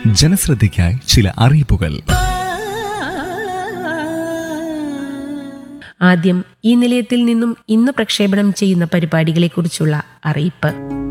ജനശ്രദ്ധയ്ക്കായി ചില അറിയിപ്പുകൾ ആദ്യം ഈ നിലയത്തിൽ നിന്നും ഇന്ന് പ്രക്ഷേപണം ചെയ്യുന്ന പരിപാടികളെക്കുറിച്ചുള്ള അറിയിപ്പ്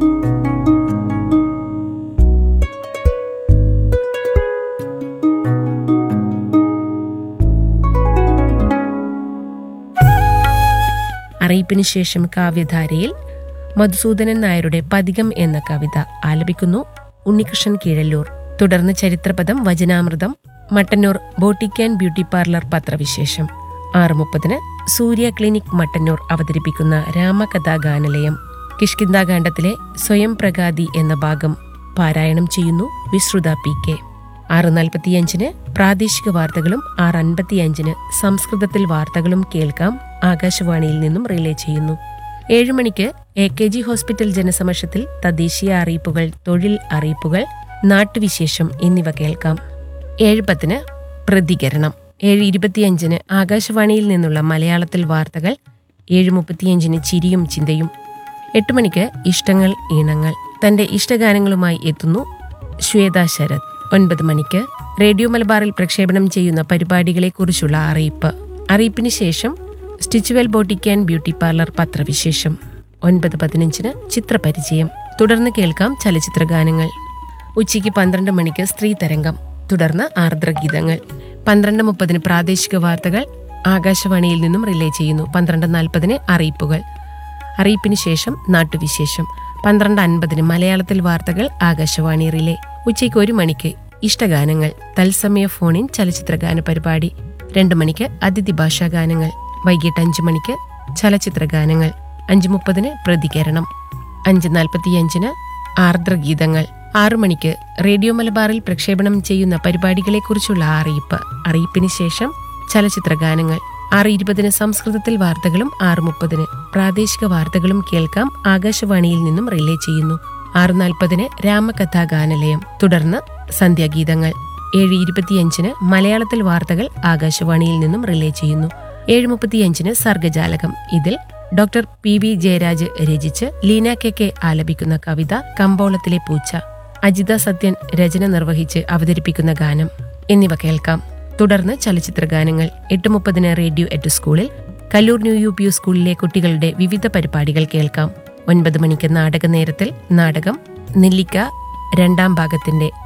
അറിയിപ്പിന് ശേഷം കാവ്യധാരയിൽ മധുസൂദനൻ നായരുടെ പതികം എന്ന കവിത ആലപിക്കുന്നു ഉണ്ണികൃഷ്ണൻ കീഴല്ലൂർ തുടർന്ന് ചരിത്രപദം വചനാമൃതം Mattannur boutique and beauty parlour പത്രവിശേഷം ആറ് മുപ്പതിന് സൂര്യ ക്ലിനിക് മട്ടന്നൂർ അവതരിപ്പിക്കുന്ന രാമകഥാഗാനലയം കിഷ്കിന്താകാന്ഡത്തിലെ സ്വയം പ്രഗാതി എന്ന ഭാഗം പാരായണം ചെയ്യുന്നു വിശ്രുത പി കെ ആറ് നാൽപ്പത്തിയഞ്ചിന് പ്രാദേശിക വാർത്തകളും ആറ് അൻപത്തിയഞ്ചിന് സംസ്കൃതത്തിൽ വാർത്തകളും കേൾക്കാം ആകാശവാണിയിൽ നിന്നും റിലേ ചെയ്യുന്നു ഏഴ് മണിക്ക് എ കെ ജി ഹോസ്പിറ്റൽ ജനസമക്ഷത്തിൽ തദ്ദേശീയ അറിയിപ്പുകൾ തൊഴിൽ അറിയിപ്പുകൾ നാട്ടുവിശേഷം എന്നിവ കേൾക്കാം ഏഴ് പത്തിന് പ്രതികരണം ഏഴ് ഇരുപത്തിയഞ്ചിന് ആകാശവാണിയിൽ നിന്നുള്ള മലയാളത്തിൽ വാർത്തകൾ ഏഴ് മുപ്പത്തിയഞ്ചിന് ചിരിയും ചിന്തയും എട്ട് മണിക്ക് ഇഷ്ടങ്ങൾ ഈണങ്ങൾ തന്റെ ഇഷ്ടഗാനങ്ങളുമായി എത്തുന്നു ശ്വേത ശരത് ഒൻപത് മണിക്ക് റേഡിയോ മലബാറിൽ പ്രക്ഷേപണം ചെയ്യുന്ന പരിപാടികളെക്കുറിച്ചുള്ള അറിയിപ്പ് അറിയിപ്പിന് ശേഷം Stitchwell boutique and beauty parlour പത്രവിശേഷം ഒൻപത് പതിനഞ്ചിന് ചിത്രപരിചയം തുടർന്ന് കേൾക്കാം ചലച്ചിത്ര ഗാനങ്ങൾ ഉച്ചയ്ക്ക് പന്ത്രണ്ട് മണിക്ക് സ്ത്രീ തരംഗം തുടർന്ന് ആർദ്രഗീതങ്ങൾ പന്ത്രണ്ട് മുപ്പതിന് പ്രാദേശിക വാർത്തകൾ ആകാശവാണിയിൽ നിന്നും റിലേ ചെയ്യുന്നു പന്ത്രണ്ട് നാൽപ്പതിന് അറിയിപ്പുകൾ അറിയിപ്പിന് ശേഷം നാട്ടുവിശേഷം പന്ത്രണ്ട് അൻപതിന് മലയാളത്തിൽ വാർത്തകൾ ആകാശവാണി റിലേ ഉച്ചയ്ക്ക് ഒരു മണിക്ക് ഇഷ്ടഗാനങ്ങൾ തത്സമയ ഫോണിൻ ചലച്ചിത്രഗാന പരിപാടി രണ്ട് മണിക്ക് അതിഥി ഭാഷാ ഗാനങ്ങൾ വൈകിട്ട് അഞ്ചു മണിക്ക് ചലച്ചിത്ര ഗാനങ്ങൾ അഞ്ച് മുപ്പതിന് പ്രതികരണം അഞ്ച് നാൽപ്പത്തിയഞ്ചിന് ആർദ്രഗീതങ്ങൾ ആറു മണിക്ക് റേഡിയോ മലബാറിൽ പ്രക്ഷേപണം ചെയ്യുന്ന പരിപാടികളെക്കുറിച്ചുള്ള അറിയിപ്പ് അറിയിപ്പിന് ശേഷം ചലച്ചിത്ര ഗാനങ്ങൾ ആറ് ഇരുപതിന് സംസ്കൃതത്തിൽ വാർത്തകളും ആറ് മുപ്പതിന് പ്രാദേശിക വാർത്തകളും കേൾക്കാം ആകാശവാണിയിൽ നിന്നും റിലേ ചെയ്യുന്നു ആറ് നാൽപ്പതിന് രാമകഥാ ഗാനലയം തുടർന്ന് സന്ധ്യാഗീതങ്ങൾ ഏഴ് ഇരുപത്തിയഞ്ചിന് മലയാളത്തിൽ വാർത്തകൾ ആകാശവാണിയിൽ നിന്നും റിലേ ചെയ്യുന്നു ഏഴ് മുപ്പത്തിയഞ്ചിന് സർഗജാലകം ഇതിൽ ഡോക്ടർ പി വി ജയരാജ് രചിച്ച് ലീന കെ കെ ആലപിക്കുന്ന കവിത കമ്പോളത്തിലെ പൂച്ച അജിത സത്യൻ രചന നിർവഹിച്ച് അവതരിപ്പിക്കുന്ന ഗാനം എന്നിവ കേൾക്കാം തുടർന്ന് ചലച്ചിത്ര ഗാനങ്ങൾ എട്ട് മുപ്പതിന് റേഡിയോ എറ്റ് സ്കൂളിൽ Kallur new U P U സ്കൂളിലെ കുട്ടികളുടെ വിവിധ പരിപാടികൾ കേൾക്കാം ഒൻപത് മണിക്ക് നാടക നേരത്തിൽ നാടകം നെല്ലിക്ക രണ്ടാം ഭാഗത്തിന്റെ